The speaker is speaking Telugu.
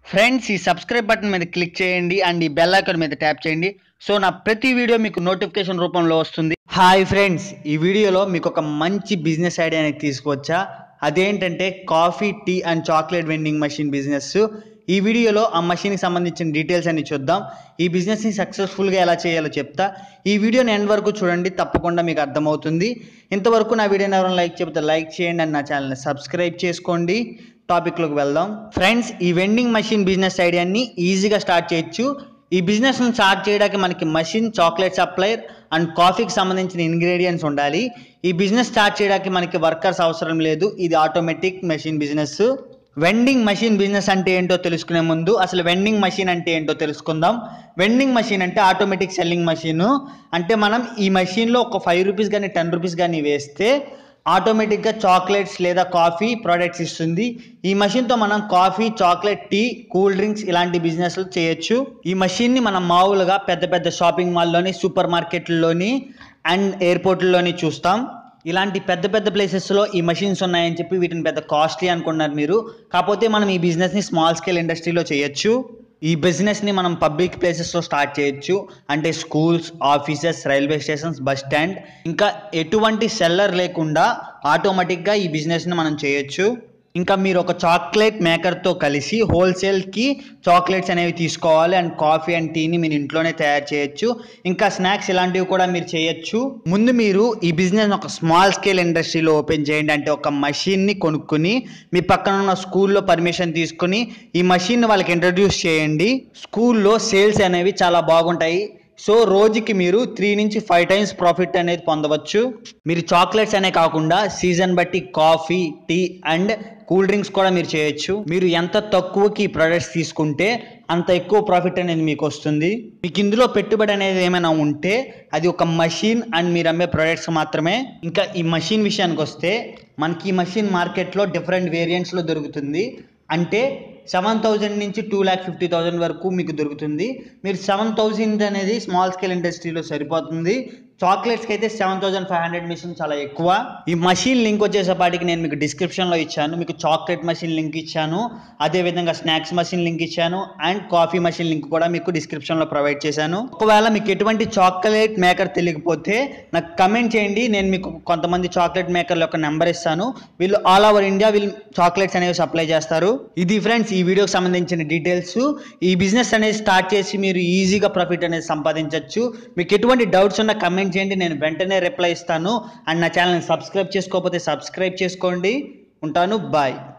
ఫ్రెండ్స్ ఈ సబ్స్క్రైబ్ బటన్ మీద క్లిక్ చేయండి అండ్ ఈ బెల్ ఐకాన్ మీద ట్యాప్ చేయండి సో నా ప్రతి వీడియో మీకు నోటిఫికేషన్ రూపంలో వస్తుంది హాయ్ ఫ్రెండ్స్ ఈ వీడియోలో మీకు ఒక మంచి బిజినెస్ ఐడియా అనేది తీసుకువచ్చా అదేంటంటే coffee tea and chocolate vending machine business ఈ వీడియోలో ఆ మషిన్కి సంబంధించిన డీటెయిల్స్ అన్ని చూద్దాం ఈ బిజినెస్ని సక్సెస్ఫుల్గా ఎలా చేయాలో చెప్తా ఈ వీడియోని ఎండ్ వరకు చూడండి తప్పకుండా మీకు అర్థమవుతుంది ఇంతవరకు నా వీడియోని ఎవరైనా లైక్ చెప్తే లైక్ చేయండి అండ్ నా ఛానల్ని సబ్స్క్రైబ్ చేసుకోండి టాపిక్లోకి వెళ్దాం ఫ్రెండ్స్ ఈ వెండింగ్ మషిన్ బిజినెస్ ఐడియాని ఈజీగా స్టార్ట్ చేయొచ్చు ఈ బిజినెస్ను స్టార్ట్ చేయడానికి మనకి మషిన్ చాక్లెట్ సప్లైర్ అండ్ కాఫీకి సంబంధించిన ఇంగ్రీడియంట్స్ ఉండాలి ఈ బిజినెస్ స్టార్ట్ చేయడానికి మనకి వర్కర్స్ అవసరం లేదు ఇది automatic machine business vending machine business అంటే ఏంటో తెలుసుకునే ముందు అసలు వెండింగ్ మషిన్ అంటే ఏంటో తెలుసుకుందాం వెండింగ్ మషిన్ అంటే ఆటోమేటిక్ సెల్లింగ్ మషిన్ అంటే మనం ఈ మషిన్లో ఒక ఫైవ్ రూపీస్ కానీ టెన్ రూపీస్ కానీ వేస్తే ఆటోమేటిక్గా చాక్లెట్స్ లేదా కాఫీ ప్రోడక్ట్స్ ఇస్తుంది ఈ మషిన్తో మనం coffee chocolate tea cool drinks ఇలాంటి బిజినెస్లు చేయొచ్చు ఈ మషిన్ని మనం మామూలుగా పెద్ద పెద్ద షాపింగ్ మాల్లోని సూపర్ మార్కెట్లలోని అండ్ ఎయిర్పోర్ట్లలోని చూస్తాం ఇలాంటి పెద్ద పెద్ద ప్లేసెస్లో ఈ మషిన్స్ ఉన్నాయని చెప్పి వీటిని పెద్ద కాస్ట్లీ అనుకున్నారు మీరు కాకపోతే మనం ఈ బిజినెస్ని స్మాల్ స్కేల్ ఇండస్ట్రీలో చేయొచ్చు ఈ బిజినెస్ని మనం పబ్లిక్ ప్లేసెస్లో స్టార్ట్ చేయొచ్చు అంటే schools offices railway stations bus stand ఇంకా ఎటువంటి సెల్లర్ లేకుండా ఆటోమేటిక్గా ఈ బిజినెస్ని మనం చేయొచ్చు ఇంకా మీరు ఒక చాక్లెట్ మేకర్తో కలిసి హోల్సేల్కి చాక్లెట్స్ అనేవి తీసుకోవాలి అండ్ కాఫీ అండ్ టీని మీరు ఇంట్లోనే తయారు చేయొచ్చు ఇంకా స్నాక్స్ ఇలాంటివి కూడా మీరు చేయొచ్చు ముందు మీరు ఈ బిజినెస్ ఒక స్మాల్ స్కేల్ ఇండస్ట్రీలో ఓపెన్ చేయండి అంటే ఒక మషిన్ని కొనుక్కుని మీ పక్కన ఉన్న స్కూల్లో పర్మిషన్ తీసుకుని ఈ మషిన్ వాళ్ళకి ఇంట్రడ్యూస్ చేయండి స్కూల్లో సేల్స్ అనేవి చాలా బాగుంటాయి సో రోజుకి మీరు త్రీ నుంచి ఫైవ్ టైమ్స్ ప్రాఫిట్ అనేది పొందవచ్చు మీరు చాక్లెట్స్ అనే కాకుండా సీజన్ బట్టి coffee tea and cool drinks కూడా మీరు చేయొచ్చు మీరు ఎంత తక్కువకి ప్రొడక్ట్స్ తీసుకుంటే అంత ఎక్కువ ప్రాఫిట్ అనేది మీకు వస్తుంది మీకు ఇందులో పెట్టుబడి అనేది ఏమైనా ఉంటే అది ఒక మషిన్ అండ్ మీరు అమ్మే ప్రొడక్ట్స్ మాత్రమే ఇంకా ఈ మషిన్ విషయానికి వస్తే మనకి ఈ మషిన్ మార్కెట్లో డిఫరెంట్ వేరియంట్స్లో దొరుకుతుంది అంటే సెవెన్ థౌజండ్ నుంచి టూ ల్యాక్ ఫిఫ్టీ థౌజండ్ వరకు మీకు దొరుకుతుంది మీరు సెవెన్ థౌజండ్ అనేది స్మాల్ స్కేల్ ఇండస్ట్రీలో సరిపోతుంది చాక్లెట్స్కి అయితే seven thousand five hundred machine చాలా ఎక్కువ ఈ మషిన్ లింక్ వచ్చేసేపాటికి నేను మీకు డిస్క్రిప్షన్లో ఇచ్చాను మీకు చాక్లెట్ మషిన్ లింక్ ఇచ్చాను అదేవిధంగా స్నాక్స్ మషిన్ లింక్ ఇచ్చాను అండ్ కాఫీ మషిన్ లింక్ కూడా మీకు డిస్క్రిప్షన్లో ప్రొవైడ్ చేశాను ఒకవేళ మీకు ఎటువంటి చాక్లెట్ మేకర్ తెలియకపోతే నాకు కమెంట్ చేయండి నేను మీకు కొంతమంది చాక్లెట్ మేకర్ల యొక్క నెంబర్ ఇస్తాను వీళ్ళు ఆల్ ఓవర్ ఇండియా వీళ్ళు చాక్లెట్స్ అనేవి సప్లై చేస్తారు ఇది ఫ్రెండ్స్ ఈ వీడియోకి సంబంధించిన డీటెయిల్స్ ఈ బిజినెస్ అనేది స్టార్ట్ చేసి మీరు ఈజీగా ప్రాఫిట్ అనేది సంపాదించవచ్చు మీకు ఎటువంటి డౌట్స్ ఉన్నా కమెంట్ చేయండి నేను వెంటనే రిప్లై ఇస్తాను అండ్ నా ఛానల్ని సబ్స్క్రైబ్ చేసుకోకపోతే సబ్స్క్రైబ్ చేసుకోండి ఉంటాను బాయ్